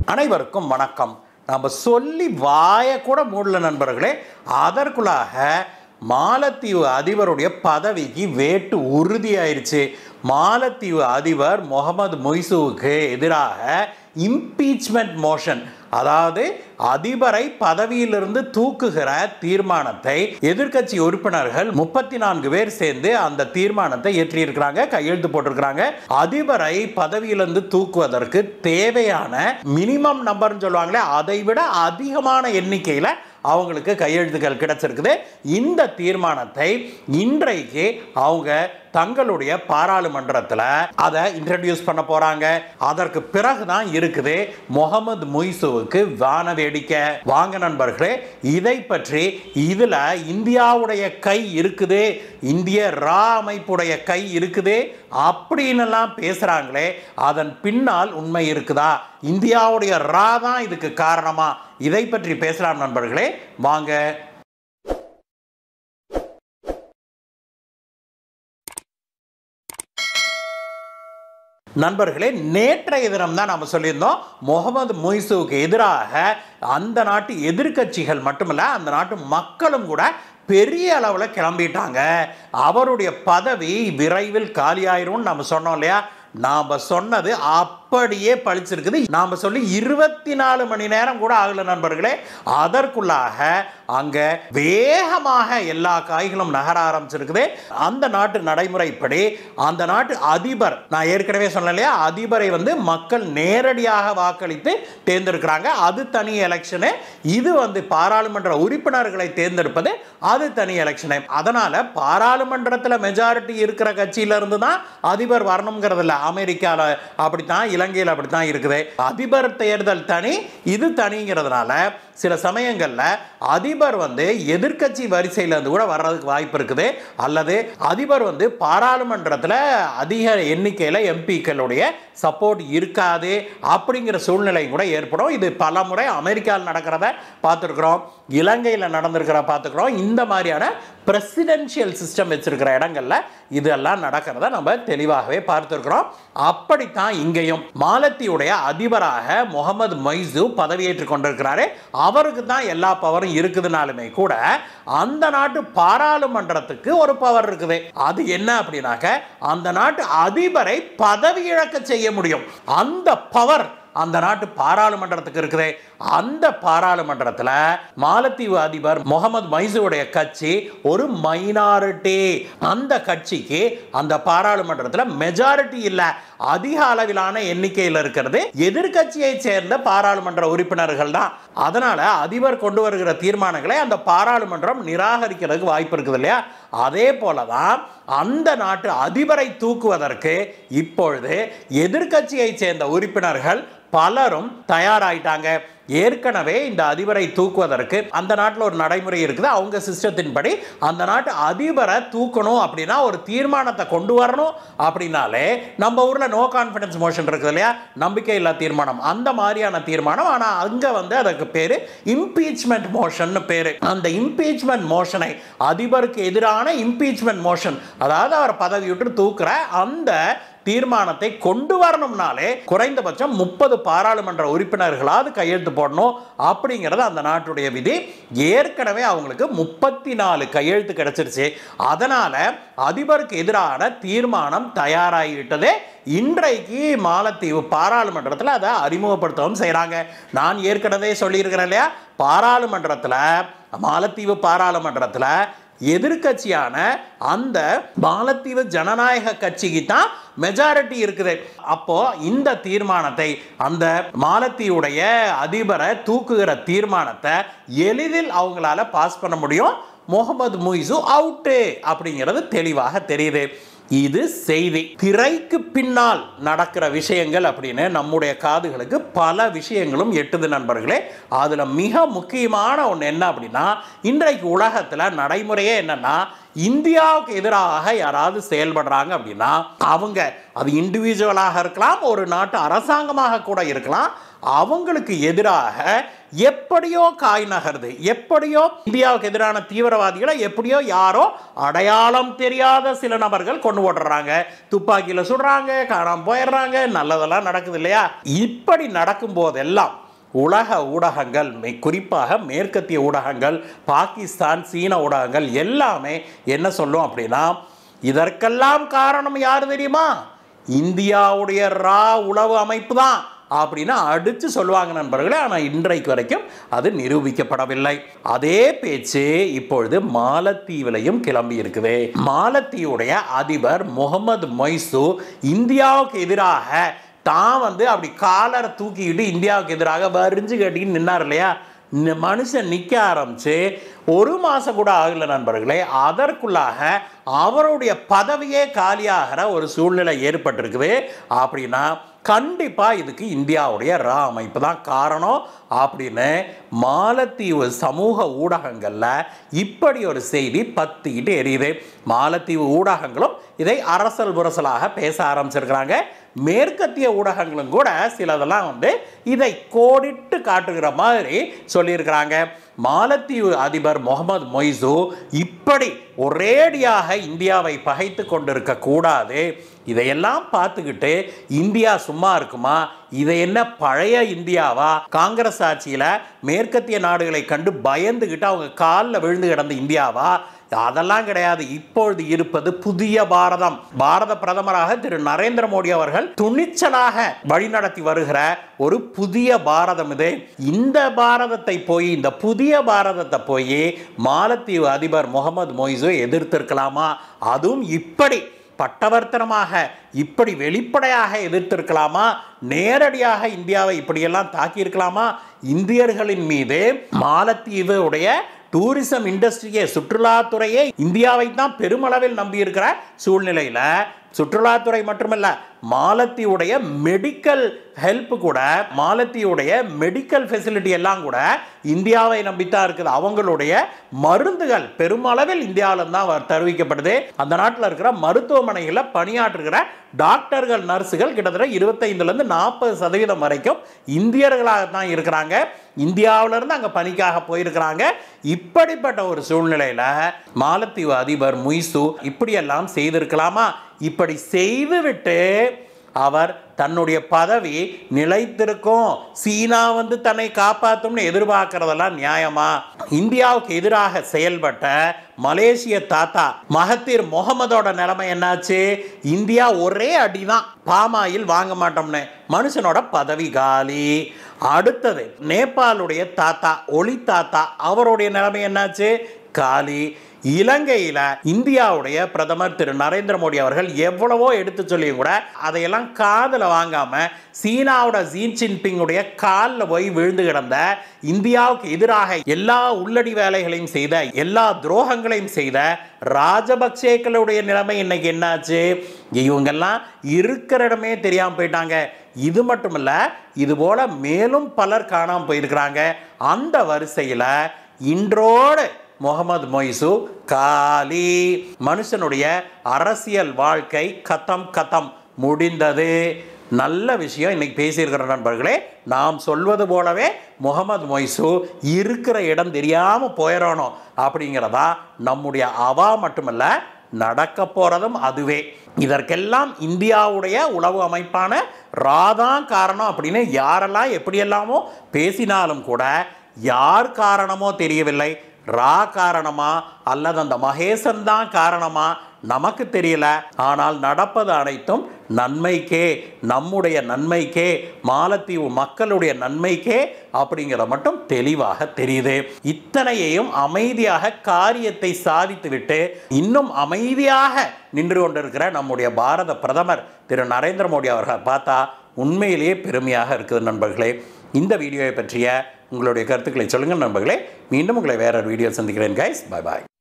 அனைவருக்கும் வணக்கம் நம்ம சொல்லி வாய கூட மூடல நண்பர்களே அதற்குள்ளாக மாலத்தீவு அதிபருடைய பதவிக்கு வேட்டு உறுதியாயிருச்சு மாலத்தீவு அதிபர் முகமது மொய்சுவுக்கு எதிராக இம்பீச்மெண்ட் மோஷன் அதாவது அதிபரை பதவியிலிருந்து தூக்குகிற தீர்மானத்தை எதிர்க்கட்சி உறுப்பினர்கள் முப்பத்தி நான்கு பேர் சேர்ந்து அந்த தீர்மானத்தை இயற்றியிருக்கிறாங்க கையெழுத்து போட்டிருக்கிறாங்க அதிபரை பதவியிலிருந்து தூக்குவதற்கு தேவையான மினிமம் நம்பர்னு சொல்லுவாங்களே அதை விட அதிகமான எண்ணிக்கையில் அவங்களுக்கு கையெழுத்துக்கள் கிடைச்சிருக்குது இந்த தீர்மானத்தை இன்றைக்கு அவங்க தங்களுடைய பாராளுமன்றத்தில் அதை இன்ட்ரடியூஸ் பண்ண போறாங்க அதற்கு பிறகுதான் இருக்குது முகமது முய்சுவுக்கு வான வேடிக்கை வாங்க நண்பர்களே இதை பற்றி இதுல இந்தியாவுடைய கை இருக்குது இந்திய ரா அமைப்புடைய கை இருக்குது அப்படின்னுலாம் பேசுறாங்களே அதன் பின்னால் உண்மை இருக்குதா இந்தியாவுடைய ரா தான் இதுக்கு காரணமா இதை பற்றி பேசலாம் நண்பர்களே வாங்க நண்பர்களே நேற்றைய தினம் தான் நம்ம சொல்லியிருந்தோம் முகமது மொய்சுவுக்கு எதிராக அந்த நாட்டு எதிர்க்கட்சிகள் மட்டுமல்ல அந்த நாட்டு மக்களும் கூட பெரிய அளவில் கிளம்பிட்டாங்க அவருடைய பதவி விரைவில் காலியாயிரும்னு நம்ம சொன்னோம் இல்லையா நாம் சொன்னது அப்படியே பழிச்சிருக்குது நாம் சொல்லி இருபத்தி நாலு மணி நேரம் கூட ஆகல நண்பர்களே அதற்குள்ளாக அங்கே வேகமாக எல்லா காய்களும் நகர ஆரம்பிச்சிருக்குது அந்த நாட்டு நடைமுறைப்படி அந்த நாட்டு அதிபர் நான் ஏற்கனவே சொன்னேன் இல்லையா அதிபரை வந்து மக்கள் நேரடியாக வாக்களித்து தேர்ந்தெடுக்கிறாங்க அது தனி எலெக்ஷனு இது வந்து பாராளுமன்ற உறுப்பினர்களை தேர்ந்தெடுப்பது அது தனி எலெக்ஷனு அதனால பாராளுமன்றத்தில் மெஜாரிட்டி இருக்கிற கட்சியில இருந்து தான் அதிபர் வரணுங்கிறது இல்லை அமெரிக்காவில் அப்படித்தான் இலங்கையில் அப்படித்தான் இருக்குது அதிபர் தேர்தல் தனி இது தனிங்கிறதுனால சில சமயங்களில் அதிபர் வந்து எதிர்க்கட்சி வரிசையிலேருந்து கூட வர்றதுக்கு வாய்ப்பு இருக்குது அல்லது அதிபர் வந்து பாராளுமன்றத்தில் அதிக எண்ணிக்கையில் எம்பிக்களுடைய சப்போர்ட் இருக்காது அப்படிங்கிற சூழ்நிலை கூட ஏற்படும் இது பல முறை அமெரிக்காவில் நடக்கிறத பார்த்துருக்குறோம் இலங்கையில் நடந்திருக்கிற பார்த்துக்கிறோம் இந்த மாதிரியான பிரசிடென்ஷியல் சிஸ்டம் வச்சிருக்கிற இடங்கள்ல இதெல்லாம் நடக்கிறத நம்ம தெளிவாகவே பார்த்துருக்கிறோம் அப்படித்தான் இங்கேயும் மாலத்தியுடைய அதிபராக முகமது மைசு பதவியேற்றுக் கொண்டிருக்கிறாரு அவருக்கு தான் எல்லா பவரும் இருக்குதுனாலுமே கூட அந்த நாட்டு பாராளுமன்றத்துக்கு ஒரு பவர் இருக்குது அது என்ன அப்படின்னாக்க அந்த நாட்டு அதிபரை பதவி இழக்க செய்ய முடியும் அந்த பவர் அந்த நாட்டு பாராளுமன்றத்துக்கு இருக்குது அந்த பாராளுமன்றத்தில் மாலத்தீவு அதிபர் முகமது மைசூருடைய கட்சி ஒரு மைனாரிட்டி அந்த கட்சிக்கு அந்த பாராளுமன்றத்தில் மெஜாரிட்டி இல்லை அதிக அளவிலான எண்ணிக்கையில் இருக்கிறது எதிர்கட்சியை சேர்ந்த பாராளுமன்ற உறுப்பினர்கள் தான் அதனால அதிபர் கொண்டு வருகிற தீர்மானங்களை அந்த பாராளுமன்றம் நிராகரிக்கிறதுக்கு வாய்ப்பு இருக்குது இல்லையா அதே போல தான் அந்த நாட்டு அதிபரை தூக்குவதற்கு இப்பொழுது எதிர்கட்சியை சேர்ந்த உறுப்பினர்கள் பலரும் தயாராயிட்டாங்க ஏற்கனவே இந்த அதிபரை தூக்குவதற்கு அந்த நாட்டில் ஒரு நடைமுறை இருக்குது அவங்க சிஸ்டத்தின்படி அந்த நாட்டு அதிபரை தூக்கணும் அப்படின்னா ஒரு தீர்மானத்தை கொண்டு வரணும் அப்படின்னாலே நம்ம ஊரில் நோ கான்ஃபிடன்ஸ் மோஷன் இருக்குது இல்லையா நம்பிக்கை இல்லா தீர்மானம் அந்த மாதிரியான தீர்மானம் ஆனால் அங்கே வந்து அதுக்கு பேர் இம்பீச்மெண்ட் மோஷன் பேர் அந்த இம்பீச்மெண்ட் மோஷனை அதிபருக்கு எதிரான இம்பீச்மெண்ட் மோஷன் அதாவது அவர் பதவி விட்டு தூக்குற அந்த தீர்மானத்தை கொண்டு வரணும்னாலே குறைந்தபட்சம் முப்பது பாராளுமன்ற உறுப்பினர்களாவது கையெழுத்து போடணும் அப்படிங்கிறது அந்த நாட்டுடைய விதி ஏற்கனவே அவங்களுக்கு முப்பத்தி நாலு கையெழுத்து கிடைச்சிருச்சு அதனால அதிபருக்கு எதிரான தீர்மானம் தயாராகிவிட்டது இன்றைக்கு மாலத்தீவு பாராளுமன்றத்தில் அதை அறிமுகப்படுத்தவும் செய்கிறாங்க நான் ஏற்கனவே சொல்லியிருக்கிறேன் இல்லையா பாராளுமன்றத்தில் மாலத்தீவு பாராளுமன்றத்தில் எதிர்கட்சியான அந்த மாலத்தீவு ஜனநாயக கட்சிக்கு தான் மெஜாரிட்டி இருக்குது அப்போ இந்த தீர்மானத்தை அந்த மாலத்தீவுடைய அதிபரை தூக்குகிற தீர்மானத்தை எளிதில் அவங்களால பாஸ் பண்ண முடியும் முகமது முய்சு அவுட்டு அப்படிங்கிறது தெளிவாக தெரியுது இது செய்தி திரைக்கு பின்னால் நடக்கிற விஷயங்கள் அப்படின்னு நம்முடைய காதுகளுக்கு பல விஷயங்களும் எட்டுது நண்பர்களே அதில் மிக முக்கியமான ஒன்று என்ன அப்படின்னா இன்றைக்கு உலகத்தில் நடைமுறையே என்னன்னா இந்தியாவுக்கு எதிராக யாராவது செயல்படுறாங்க அப்படின்னா அவங்க அது இண்டிவிஜுவலாக இருக்கலாம் ஒரு நாட்டு அரசாங்கமாக கூட இருக்கலாம் அவங்களுக்கு எதிராக எப்படியோ காய் நகருது எப்படியோ இந்தியாவுக்கு எதிரான தீவிரவாதிகளை எப்படியோ யாரோ அடையாளம் தெரியாத சில நபர்கள் கொண்டு ஓடுறாங்க துப்பாக்கியில் சுடுறாங்க காணாம போயிடுறாங்க நல்லதெல்லாம் நடக்குது இல்லையா இப்படி நடக்கும் போதெல்லாம் உலக ஊடகங்கள் மே- குறிப்பாக மேற்கத்திய ஊடகங்கள் பாகிஸ்தான் சீன ஊடகங்கள் எல்லாமே என்ன சொல்லும் அப்படின்னா இதற்கெல்லாம் காரணம் யார் தெரியுமா இந்தியாவுடைய ரா உளவு அமைப்பு தான் அப்படின்னு அடித்து சொல்லுவாங்க நண்பர்களே ஆனால் இன்றைக்கு வரைக்கும் அது நிரூபிக்கப்படவில்லை அதே பேச்சு இப்பொழுது மாலத்தீவிலையும் கிளம்பி இருக்குது மாலத்தீவுடைய அதிபர் முகமது மொய்சு இந்தியாவுக்கு எதிராக தான் வந்து அப்படி காலரை தூக்கிக்கிட்டு இந்தியாவுக்கு எதிராக வரிஞ்சு கட்டிக்கிட்டு நின்னார் இல்லையா இந்த மனுஷன் நிற்க ஆரம்பிச்சு ஒரு மாதம் கூட ஆகல நண்பர்களே அதற்குள்ளாக அவருடைய பதவியே காலியாகிற ஒரு சூழ்நிலை ஏற்பட்டிருக்குது அப்படின்னா கண்டிப்பாக இதுக்கு இந்தியாவுடைய ரா அமைப்பு தான் காரணம் அப்படின்னு மாலத்தீவு சமூக ஊடகங்களில் இப்படி ஒரு செய்தி பத்திக்கிட்டு எரியுது மாலத்தீவு ஊடகங்களும் இதை அரசல் புரசலாக பேச ஆரம்பிச்சிருக்கிறாங்க மேற்கத்திய ஊடகங்களும் கூட சிலதெல்லாம் வந்து இதை கோடிட்டு காட்டுகிற மாதிரி சொல்லியிருக்கிறாங்க மாலத்தீவு அதிபர் முகமது மொய்சு இப்படி ஒரேடியாக இந்தியாவை பகைத்து கொண்டிருக்க கூடாது இதையெல்லாம் பார்த்துக்கிட்டு இந்தியா சும்மா இருக்குமா இதை என்ன பழைய இந்தியாவா காங்கிரஸ் ஆட்சியில் மேற்கத்திய நாடுகளை கண்டு பயந்துக்கிட்டு அவங்க காலில் விழுந்து கிடந்த இந்தியாவா அதெல்லாம் கிடையாது இப்பொழுது இருப்பது புதிய பாரதம் பாரத பிரதமராக திரு நரேந்திர மோடி அவர்கள் துணிச்சலாக வழிநடத்தி வருகிற ஒரு புதிய பாரதம் இது இந்த பாரதத்தை போய் இந்த புதிய பாரதத்தை போய் மாலத்தீவு அதிபர் முகமது மொய்சு எதிர்த்திருக்கலாமா அதுவும் இப்படி பட்டவர்த்தனமாக இப்படி வெளிப்படையாக எதிர்த்திருக்கலாமா நேரடியாக இந்தியாவை இப்படியெல்லாம் தாக்கியிருக்கலாமா இந்தியர்களின் மீது மாலத்தீவு உடைய டூரிசம் இண்டஸ்ட்ரியே சுற்றுலாத்துறையே இந்தியாவை தான் பெருமளவில் நம்பியிருக்கிற சூழ்நிலையில் சுற்றுலாத்துறை மட்டுமல்ல மாலத்தியுடைய மெடிக்கல் ஹெல்ப் கூட மாலத்தியுடைய மெடிக்கல் ஃபெசிலிட்டி எல்லாம் கூட இந்தியாவை நம்பித்தான் இருக்குது அவங்களுடைய மருந்துகள் பெருமளவில் இந்தியாவில் தான் வ- தருவிக்கப்படுது அந்த நாட்டில் இருக்கிற மருத்துவமனைகளில் பணியாற்றுகிற டாக்டர்கள் நர்ஸுகள் கிட்டத்தட்ட இருபத்தைந்துலேருந்து நாற்பது சதவீதம் வரைக்கும் இந்தியர்களாக தான் இருக்கிறாங்க இந்தியாவிலிருந்து அங்கே பணிக்காக போயிருக்கிறாங்க இப்படிப்பட்ட ஒரு சூழ்நிலையில் மாலத்தீவு அதிபர் முய்சு இப்படியெல்லாம் செய்திருக்கலாமா இப்படி செய்துவிட்டு அவர் தன்னுடைய பதவி நிலைத்திருக்கும் சீனா வந்து தன்னை காப்பாற்றும்னு எதிர்பார்க்கறதெல்லாம் நியாயமா இந்தியாவுக்கு எதிராக செயல்பட்ட மலேசிய தாத்தா மகத்தீர் முகமதோட நிலைமை என்னாச்சு இந்தியா ஒரே அடிதான் பாமாயில் வாங்க மாட்டோம்னு மனுஷனோட பதவி காலி அடுத்தது நேபாளுடைய தாத்தா ஒளி தாத்தா அவருடைய நிலைமை என்னாச்சு காலி இலங்கையில் இந்தியாவுடைய பிரதமர் திரு நரேந்திர மோடி அவர்கள் எவ்வளவோ எடுத்து சொல்லியும் கூட அதையெல்லாம் காதில் வாங்காம சீனாவோட ஜீ ஜின்பிங்குடைய காலில் போய் விழுந்து கிடந்த இந்தியாவுக்கு எதிராக எல்லா உள்ளடி வேலைகளையும் செய்த எல்லா துரோகங்களையும் செய்த ராஜபக்சேக்களுடைய நிலைமை இன்னைக்கு என்னாச்சு இவங்கெல்லாம் இருக்கிற இடமே தெரியாமல் போயிட்டாங்க இது மட்டும் இல்ல இது போல மேலும் பலர் காணாமல் போயிருக்கிறாங்க அந்த வரிசையில் இன்றோடு முகமது மொய்சு காலி மனுஷனுடைய அரசியல் வாழ்க்கை கத்தம் கத்தம் முடிந்தது நல்ல விஷயம் இன்னைக்கு பேசியிருக்கிற நண்பர்களே நாம் சொல்வது போலவே முகமது மொய்சு இருக்கிற இடம் தெரியாமல் போயிடணும் அப்படிங்கிறதா நம்முடைய அவா மட்டுமல்ல நடக்க போகிறதும் அதுவே இதற்கெல்லாம் இந்தியாவுடைய உளவு அமைப்பான ராதான் காரணம் அப்படின்னு யாரெல்லாம் எப்படியெல்லாமோ பேசினாலும் கூட யார் காரணமோ தெரியவில்லை ரா காரணமா அல்லது அந்த மகேசன் தான் காரணமா நமக்கு தெரியல ஆனால் நடப்பது அனைத்தும் நன்மைக்கே நம்முடைய நன்மைக்கே மாலத்தீவு மக்களுடைய நன்மைக்கே அப்படிங்கிறத மட்டும் தெளிவாக தெரியுது இத்தனையையும் அமைதியாக காரியத்தை சாதித்துவிட்டு இன்னும் அமைதியாக நின்று கொண்டிருக்கிற நம்முடைய பாரத பிரதமர் திரு நரேந்திர மோடி அவர்களை பார்த்தா உண்மையிலேயே பெருமையாக இருக்குது நண்பர்களே இந்த வீடியோவை பற்றிய உங்களுடைய கருத்துக்களை சொல்லுங்கள் நண்பர்களே மீண்டும் உங்களை வேற ஒரு வீடியோ சந்திக்கிறேன் கைஸ் பாய் பாய்